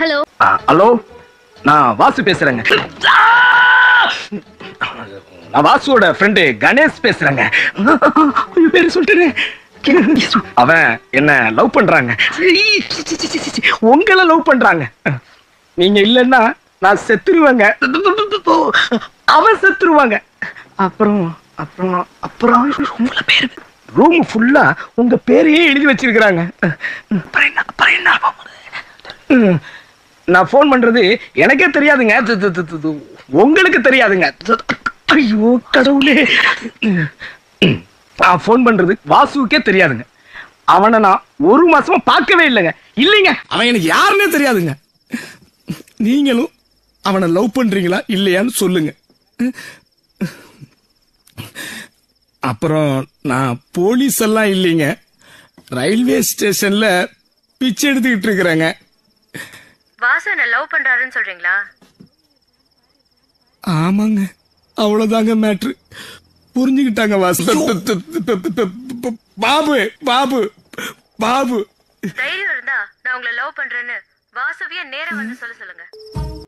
Hello ஆ, hello நான் வாசு பேசுறேங்க நான் வாசுவோட ஃப்ரெண்டு கணேஷ் பேசுறேங்க ஐயோ, பேரு சொல்லிட்டேன் அவன் என்ன லவ் பண்றாங்க உங்களை லவ் பண்றாங்க நீங்க இல்லைன்னா நான் செத்துருவேங்க அவன் செத்துருவாங்க அப்புறம் அப்புறம் அப்புறம் உங்களை பேரு ரூம் ஃபுல்லா உங்க பேரையே எழுதி வச்சிருக்கிறாங்க அப்புறம் என்ன அப்புறம் என்ன ஆகும்? ம். நான் ஃபோன் பண்றது எனக்கே தெரியாதுங்க து- து- து- து- து. உங்களுக்கு தெரியாதுங்க து- ஐயோ கடவுளே ம். நான் ஃபோன் பண்றது வாசுவுக்கே தெரியாதுங்க அவனை நான் ஒரு மாசமா பார்க்கவே இல்லைங்க இல்லைங்க அவன் எனக்கு யாருன்னே தெரியாதுங்க நீங்களும் அவனை லவ் பண்றீங்களா இல்லையான்னு சொல்லுங்க அப்புறம் நான் போலீஸ் எல்லாம் இல்லைங்க ரயில்வே ஸ்டேஷன்ல பிச்சை எடுத்துக்கிட்டு இருக்கிறேங்க வாசு என்ன லவ் பண்றாருன்னு சொல்றீங்களா ஆமாங்க அவ்வளவுதாங்க மேட்ரு புரிஞ்சுக்கிட்டாங்க வாசு பாபு பாபு பாபு தைரியம் இருந்தா நான் உங்களை லவ் பண்றேன்னு வாசுவிய நேரா வந்து சொல்ல சொல்லுங்க